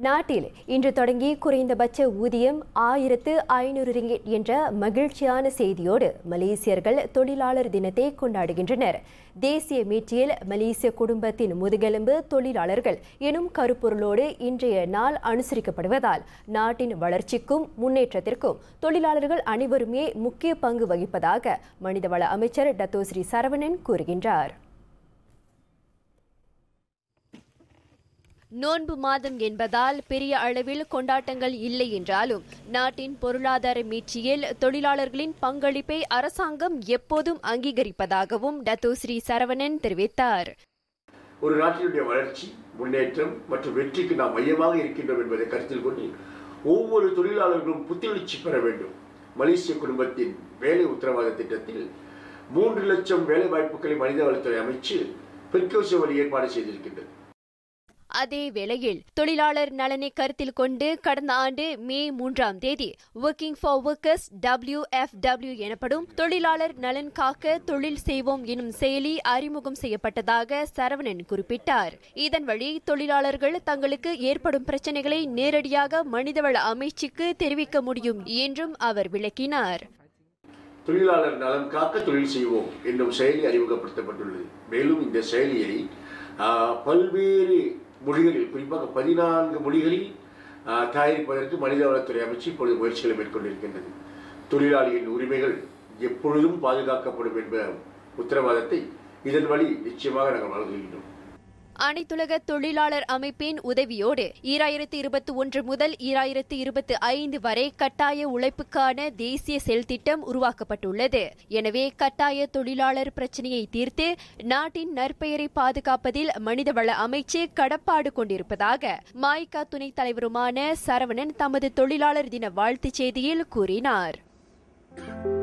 நாட்டில் இன்று தொடங்கி குறைந்தபட்ச ஊதியம் ஆயிரத்து ஐநூறு ரிங்கிட் என்ற மகிழ்ச்சியான செய்தியோடு மலேசியர்கள் தொழிலாளர் தினத்தை கொண்டாடுகின்றனர் தேசிய மீட்சியில் மலேசிய குடும்பத்தின் முதுகெலும்பு தொழிலாளர்கள் எனும் கருப்பொருளோடு இன்றைய நாள் அனுசரிக்கப்படுவதால் நாட்டின் வளர்ச்சிக்கும் முன்னேற்றத்திற்கும் தொழிலாளர்கள் அனைவருமே முக்கிய பங்கு வகிப்பதாக மனிதவள அமைச்சர் டத்தோஸ்ரீ சரவணன் கூறுகின்றார் நோன்பு மாதம் என்பதால் பெரிய அளவில் கொண்டாட்டங்கள் இல்லை என்றாலும் நாட்டின் பொருளாதார மீட்சியில் தொழிலாளர்களின் பங்களிப்பை அரசாங்கம் எப்போதும் அங்கீகரிப்பதாகவும் டத்தோஸ்ரீ சரவணன் தெரிவித்தார் ஒரு நாட்டினுடைய வளர்ச்சி முன்னேற்றம் மற்றும் வெற்றிக்கு நாம் மையமாக இருக்கின்றோம் என்பதை கருத்தில் கொண்டு ஒவ்வொரு தொழிலாளர்களும் புத்துணர்ச்சி பெற வேண்டும் மலேசிய குடும்பத்தின் வேலை உத்தரவாத திட்டத்தில் மூன்று லட்சம் வேலை வாய்ப்புகளை மனிதவளத்துறை அமைச்சு பிற்கோசிய வழி ஏற்பாடு செய்திருக்கின்றது அதே வேளையில் தொழிலாளர் நலனை கருத்தில் கொண்டு கடந்த ஆண்டு மே மூன்றாம் தேதி working for workers W F W எனப்படும் தொழிலாளர் நலன் காக்க தொழில் செய்வோம் எனும் செயலி அறிமுகம் செய்யப்பட்டதாக சரவணன் குறிப்பிட்டார் இதன் வழி தொழிலாளர்கள் தங்களுக்கு ஏற்படும் பிரச்சனைகளை நேரடியாக மனிதவள அமைச்சுக்கு தெரிவிக்க முடியும் என்றும் அவர் விளக்கினார் தொழிலாளர் நலன் காக்க தொழில் செய்வோம் என்னும் செயலி அறிமுகப்படுத்தப்பட்டுள்ளது மேலும் இந்த செயலியை பல்வேறு மொழிகளில் குறிப்பாக பதினான்கு மொழிகளில் தயாரிப்பதற்கு மனிதவளத்துறை அமைச்சு இப்பொழுது முயற்சிகளை மேற்கொண்டிருக்கின்றது தொழிலாளியின் உரிமைகள் எப்பொழுதும் பாதுகாக்கப்படும் என்ற உத்தரவாதத்தை இதன் வழி நிச்சயமாக நாங்கள் வழங்குகின்றோம் அனைத்துலக தொழிலாளர் அமைப்பின் உதவியோடு ஈராயிரத்து இருபத்தி ஒன்று முதல் ஈராயிரத்து இருபத்தி ஐந்து வரை கட்டாய உழைப்புக்கான தேசிய செல் திட்டம் உருவாக்கப்பட்டுள்ளது எனவே கட்டாய தொழிலாளர் பிரச்சினையை தீர்த்து நாட்டின் நற்பெயரை பாதுகாப்பதில் மனிதவள அமைச்சு கடப்பாடு கொண்டிருப்பதாக மாய்கா துணைத் தலைவருமான சரவணன் தமது தொழிலாளர் தின வாழ்த்துச் செய்தியில் கூறினார்